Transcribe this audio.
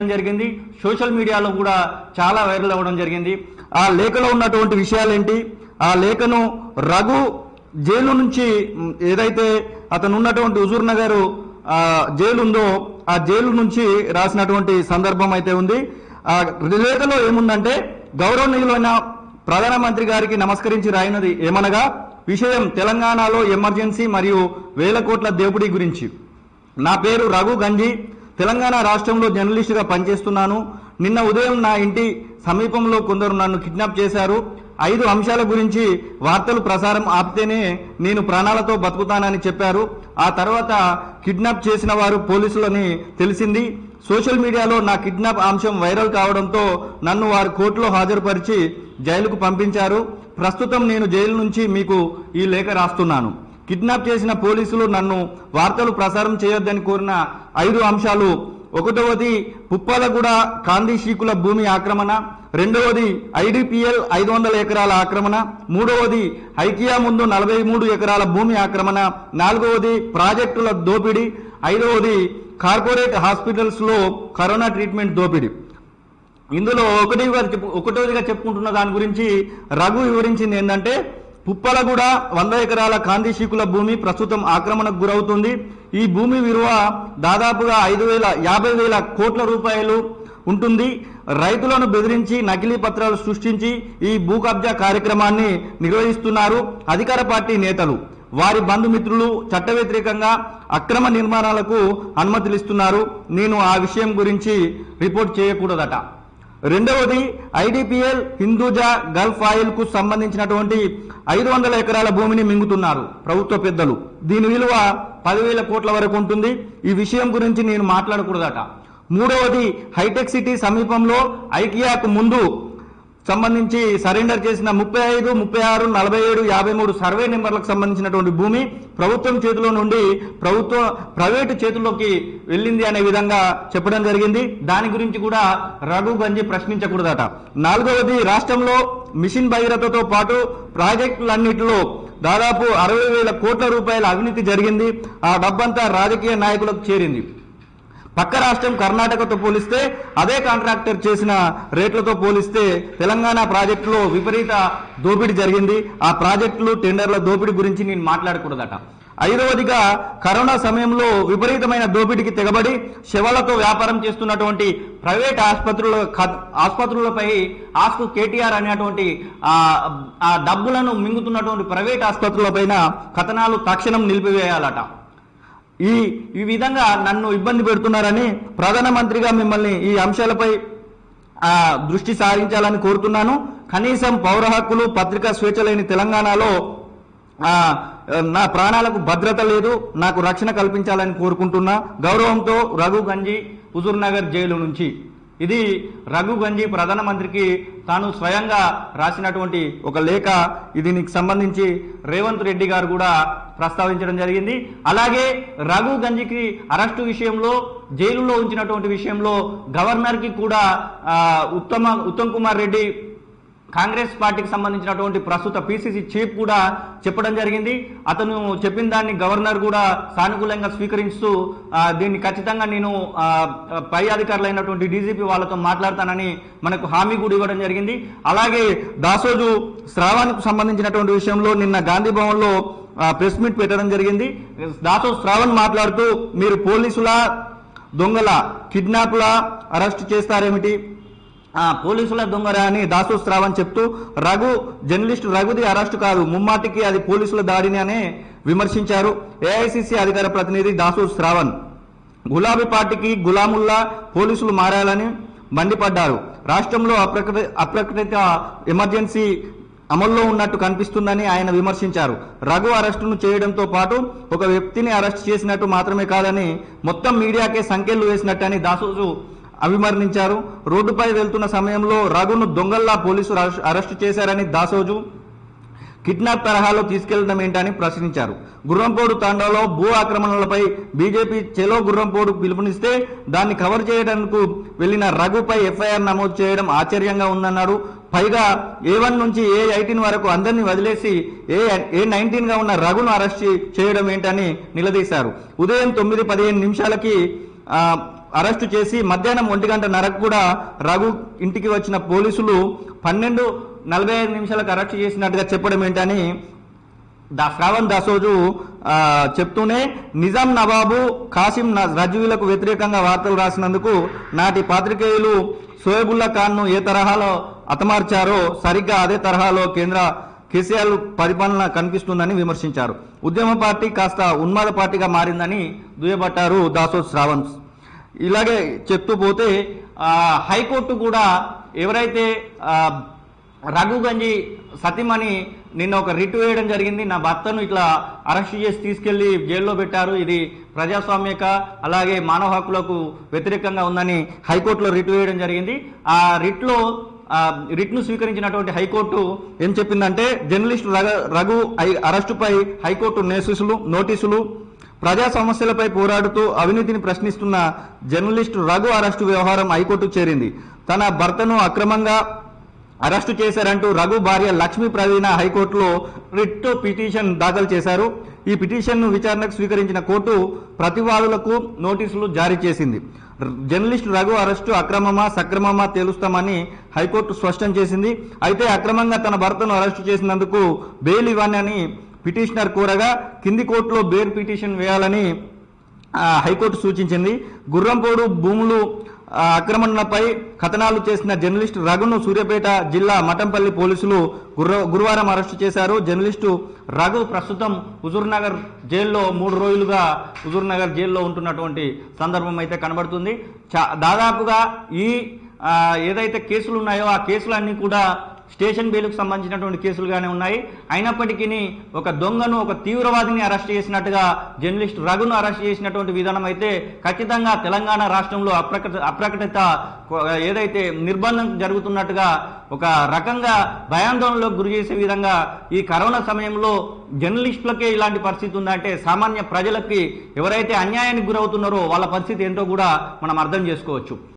జరిగింది సోషల్ మీడియాలో కూడా చాలా వైరల్ అవ్వడం జరిగింది ఆ లేఖలో ఉన్నటువంటి విషయాలేంటి ఆ లేఖను రఘు జైలు నుంచి మ్, ఏదైతే అతను ఉన్నటువంటి హుజూర్ నగర్ ఆ, జైలు ఉందో ఆ జైలు నుంచి రాసినటువంటి సందర్భం అయితే ఉంది ఆ లేఖలో ఏముందంటే గౌరవనీయులైన ప్రధానమంత్రి గారికి నమస్కరించి రాయినది ఏమనగా విషయం తెలంగాణలో ఎమర్జెన్సీ మరియు వేల కోట్ల దోపిడీ గురించి నా పేరు రఘు గంజి తెలంగాణ రాష్ట్రంలో జర్నలిస్టుగా పనిచేస్తున్నాను నిన్న ఉదయం నా ఇంటి సమీపంలో కొందరు నన్ను కిడ్నాప్ చేశారు ఐదు అంశాల గురించి వార్తలు ప్రసారం ఆపితేనే నేను ప్రాణాలతో బతుకుతానని చెప్పారు ఆ తర్వాత కిడ్నాప్ చేసిన వారు పోలీసులని తెలిసింది సోషల్ మీడియాలో నా కిడ్నాప్ అంశం వైరల్ కావడంతో నన్ను వారు కోర్టులో హాజరుపరిచి జైలుకు పంపించారు ప్రస్తుతం నేను జైలు నుంచి మీకు ఈ లేఖ రాస్తున్నాను కిడ్నాప్ చేసిన పోలీసులు నన్ను వార్తలు ప్రసారం చేయొద్దని కోరిన ఐదు అంశాలు ఒకటవది పుప్పాలగూడ కాందీ షీకుల భూమి ఆక్రమణ రెండవది ఐడిపిఎల్ ఐదు వందల ఎకరాల ఆక్రమణ మూడవది ఐకియా ముందు నలభై మూడు ఎకరాల భూమి ఆక్రమణ నాలుగవది ప్రాజెక్టుల దోపిడీ ఐదవది కార్పొరేట్ హాస్పిటల్స్ లో కరోనా ట్రీట్మెంట్ దోపిడీ ఇందులో ఒకటిగా చెప్పు ఒకటోదిగా చెప్పుకుంటున్న దాని గురించి రఘు వివరించింది ఏంటంటే పుప్పలగూడ వంద ఎకరాల కాంతి శీకుల భూమి ప్రస్తుతం ఆక్రమణకు గురవుతుంది ఈ భూమి విలువ దాదాపుగా ఐదు వేల యాభై వేల కోట్ల రూపాయలు ఉంటుంది రైతులను బెదిరించి నకిలీ పత్రాలు సృష్టించి ఈ భూ కబ్జా కార్యక్రమాన్ని నిర్వహిస్తున్నారు అధికార పార్టీ నేతలు వారి బంధుమిత్రులు చట్ట వ్యతిరేకంగా అక్రమ నిర్మాణాలకు అనుమతులిస్తున్నారు నేను ఆ విషయం గురించి రిపోర్ట్ చేయకూడదట రెండవది ఐడిపిఎల్ హిందూజా గల్ఫ్ ఆయిల్ కు సంబంధించినటువంటి ఐదు వందల ఎకరాల భూమిని మింగుతున్నారు ప్రభుత్వ పెద్దలు దీని విలువ పదివేల కోట్ల వరకు ఉంటుంది ఈ విషయం గురించి నేను మాట్లాడకూడదట మూడవది హైటెక్ సిటీ సమీపంలో ఐకియాకు ముందు సంబంధించి సరెండర్ చేసిన ముప్పై ఐదు ముప్పై ఆరు నలభై ఏడు యాభై మూడు సర్వే నెంబర్లకు సంబంధించినటువంటి భూమి ప్రభుత్వం చేతిలో నుండి ప్రభుత్వ ప్రైవేటు చేతుల్లోకి వెళ్ళింది అనే విధంగా చెప్పడం జరిగింది దాని గురించి కూడా రఘు గంజి ప్రశ్నించకూడదట నాలుగవది రాష్ట్రంలో మిషన్ భగీరథతో పాటు ప్రాజెక్టులన్నిటిలో దాదాపు అరవై వేల కోట్ల రూపాయల అవినీతి జరిగింది ఆ డబ్బంతా రాజకీయ నాయకులకు చేరింది పక్క రాష్ట్రం కర్ణాటకతో పోలిస్తే అదే కాంట్రాక్టర్ చేసిన రేట్లతో పోలిస్తే తెలంగాణ ప్రాజెక్టులో విపరీత దోపిడీ జరిగింది ఆ ప్రాజెక్టులు టెండర్ల దోపిడీ గురించి నేను మాట్లాడకూడదట ఐదవదిగా కరోనా సమయంలో విపరీతమైన దోపిడీకి తెగబడి శవాలతో వ్యాపారం చేస్తున్నటువంటి ప్రైవేట్ ఆసుపత్రుల ఖ- ఆసుపత్రులపై ఆస్కు కేటీఆర్ అనేటువంటి ఆ ఆ డబ్బులను మింగుతున్నటువంటి ప్రైవేట్ ఆసుపత్రులపైన కథనాలు తక్షణం నిలిపివేయాలట ఈ ఈ విధంగా నన్ను ఇబ్బంది పెడుతున్నారని ప్రధానమంత్రిగా మిమ్మల్ని ఈ అంశాలపై ఆ, దృష్టి సారించాలని కోరుతున్నాను కనీసం పౌర హక్కులు పత్రికా స్వేచ్ఛ లేని తెలంగాణలో ఆ, నా ప్రాణాలకు భద్రత లేదు నాకు రక్షణ కల్పించాలని కోరుకుంటున్నా గౌరవంతో రఘు గంజి హుజూర్ నగర్ జైలు నుంచి ఇది రఘు గంజి ప్రధానమంత్రికి తాను స్వయంగా రాసినటువంటి ఒక లేఖ ఇది దీనికి సంబంధించి రేవంత్ రెడ్డి గారు కూడా ప్రస్తావించడం జరిగింది అలాగే రఘు గంజికి అరెస్టు విషయంలో జైలులో ఉంచినటువంటి విషయంలో గవర్నర్కి కూడా ఆ, ఉత్తమ ఉత్తమ్ కుమార్ రెడ్డి కాంగ్రెస్ పార్టీకి సంబంధించినటువంటి ప్రస్తుత పిసిసి చీఫ్ కూడా చెప్పడం జరిగింది అతను చెప్పిన దాన్ని గవర్నర్ కూడా సానుకూలంగా స్వీకరిస్తూ ఆ, దీన్ని ఖచ్చితంగా నేను ఆ, పై అధికారులైనటువంటి డీజీపీ వాళ్ళతో మాట్లాడతానని మనకు హామీ కూడా ఇవ్వడం జరిగింది అలాగే దాసోజు శ్రావానికి సంబంధించినటువంటి విషయంలో నిన్న గాంధీ భవన్లో ఆ, ప్రెస్ మీట్ పెట్టడం జరిగింది దాసో శ్రావణ్ మాట్లాడుతూ మీరు పోలీసుల దొంగల కిడ్నాప్ల అరెస్ట్ చేస్తారేమిటి ఆ, పోలీసుల దొంగరా అని దాసు శ్రావణ్ చెప్తూ రఘు జర్నలిస్ట్ రఘుది అరెస్టు కాదు ముమ్మాటికి అది పోలీసుల దాడిని అనే విమర్శించారు ఏఐసిసి అధికార ప్రతినిధి దాసు శ్రావణ్ గులాబీ పార్టీకి గులాముల్లా పోలీసులు మారాలని మండిపడ్డారు రాష్ట్రంలో అప్రకృత అప్రకృత ఎమర్జెన్సీ అమల్లో ఉన్నట్టు కనిపిస్తుందని ఆయన విమర్శించారు రఘు అరెస్టును చేయడంతో పాటు ఒక వ్యక్తిని అరెస్ట్ చేసినట్టు మాత్రమే కాదని మొత్తం మీడియాకే సంఖ్యలు వేసినట్టని దాసోజు అభివర్ణించారు రోడ్డుపై వెళ్తున్న సమయంలో రఘును దొంగల్లా పోలీసులు అరెస్ట్- అరెస్టు చేశారని దాసోజు కిడ్నాప్ తరహాలో తీసుకెళ్లడం ఏంటని ప్రశ్నించారు గుర్రంపోడు తాండాలో భూ ఆక్రమణలపై బీజేపీ చెలో గుర్రంపోడు పిలుపునిస్తే దాన్ని కవర్ చేయడానికి వెళ్లిన రఘుపై ఎఫ్ఐఆర్ నమోదు చేయడం ఆశ్చర్యంగా ఉందన్నారు పైగా ఏ వన్ నుంచి ఏ ఎయిటీన్ వరకు అందరినీ వదిలేసి ఏ ఏ నైన్టీన్ గా ఉన్న రఘును అరెస్ట్ చేయడం ఏంటని నిలదీశారు ఉదయం తొమ్మిది పదిహేను నిమిషాలకి ఆ, అరెస్టు చేసి మధ్యాహ్నం ఒంటి గంట నరకు కూడా రఘు ఇంటికి వచ్చిన పోలీసులు పన్నెండు నలభై ఐదు నిమిషాలకు అరెస్ట్ చేసినట్టుగా చెప్పడం ఏంటని దా శ్రావణ్ దాసోజు ఆ, చెప్తూనే నిజాం నవాబు కాసిం న- రజ్వీలకు వ్యతిరేకంగా వార్తలు రాసినందుకు నాటి పాత్రికేయులు సోయబుల్లా ఖాన్ను ఏ తరహాలో హతమార్చారో సరిగ్గా అదే తరహాలో కేంద్ర కేసీఆర్ పరిపాలన కనిపిస్తుందని విమర్శించారు ఉద్యమ పార్టీ కాస్త ఉన్మాద పార్టీగా మారిందని దుయ్యబట్టారు దాసోజ్ శ్రావణ్ ఇలాగే చెప్తూ పోతే ఆ, హైకోర్టు కూడా ఎవరైతే ఆ, రఘు గంజి సతీమణి నిన్న ఒక రిట్ వేయడం జరిగింది నా భర్తను ఇట్లా అరెస్ట్ చేసి తీసుకెళ్లి జైల్లో పెట్టారు ఇది ప్రజాస్వామ్యక అలాగే మానవ హక్కులకు వ్యతిరేకంగా ఉందని హైకోర్టులో రిట్ వేయడం జరిగింది ఆ రిట్లో ఆ రిట్ను స్వీకరించినటువంటి హైకోర్టు ఏం చెప్పిందంటే జర్నలిస్ట్ రఘ రఘు ఐ- అరెస్టుపై హైకోర్టు నోటీసులు నోటీసులు ప్రజా సమస్యలపై పోరాడుతూ అవినీతిని ప్రశ్నిస్తున్న జర్నలిస్టు రఘు అరెస్టు వ్యవహారం హైకోర్టు చేరింది తన భర్తను అక్రమంగా అరెస్టు చేశారంటూ రఘు భార్య లక్ష్మీ ప్రవీణ హైకోర్టులో రిట్ పిటిషన్ దాఖలు చేశారు ఈ పిటిషన్ను విచారణకు స్వీకరించిన కోర్టు ప్రతివాదులకు నోటీసులు జారీ చేసింది ర- జర్నలిస్ట్ రఘు అరెస్టు అక్రమమా సక్రమమా తేలుస్తామని హైకోర్టు స్పష్టం చేసింది అయితే అక్రమంగా తన భర్తను అరెస్టు చేసినందుకు బెయిల్ ఇవ్వనని పిటిషనర్ కోరగా కింది కోర్టులో బెయిల్ పిటిషన్ వేయాలని ఆ, హైకోర్టు సూచించింది గుర్రంపోడు భూములు ఆ, ఆక్రమణలపై కథనాలు చేసిన జర్నలిస్టు రఘును సూర్యాపేట జిల్లా మఠంపల్లి పోలీసులు గుర్ర గురువారం అరెస్టు చేశారు జర్నలిస్టు రఘు ప్రస్తుతం హుజూర్నగర్ జైల్లో మూడు రోజులుగా హుజూర్నగర్ జైల్లో ఉంటున్నటువంటి సందర్భం అయితే కనబడుతుంది చా- దాదాపుగా ఈ ఆ, ఏదైతే కేసులు ఉన్నాయో ఆ కేసులన్నీ కూడా స్టేషన్ బెయిల్కు సంబంధించినటువంటి కేసులుగానే ఉన్నాయి అయినప్పటికీ ఒక దొంగను ఒక తీవ్రవాదిని అరెస్ట్ చేసినట్టుగా జర్నలిస్ట్ రఘును అరెస్ట్ చేసినటువంటి విధానం అయితే ఖచ్చితంగా తెలంగాణ రాష్ట్రంలో అప్రకట అప్రకటిత కొ- ఏదైతే నిర్బంధం జరుగుతున్నట్టుగా ఒక రకంగా భయాందోళనలకు గురి చేసే విధంగా ఈ కరోనా సమయంలో జర్నలిస్టులకే ఇలాంటి పరిస్థితి ఉందంటే సామాన్య ప్రజలకి ఎవరైతే అన్యాయానికి గురవుతున్నారో వాళ్ళ పరిస్థితి ఏంటో కూడా మనం అర్థం చేసుకోవచ్చు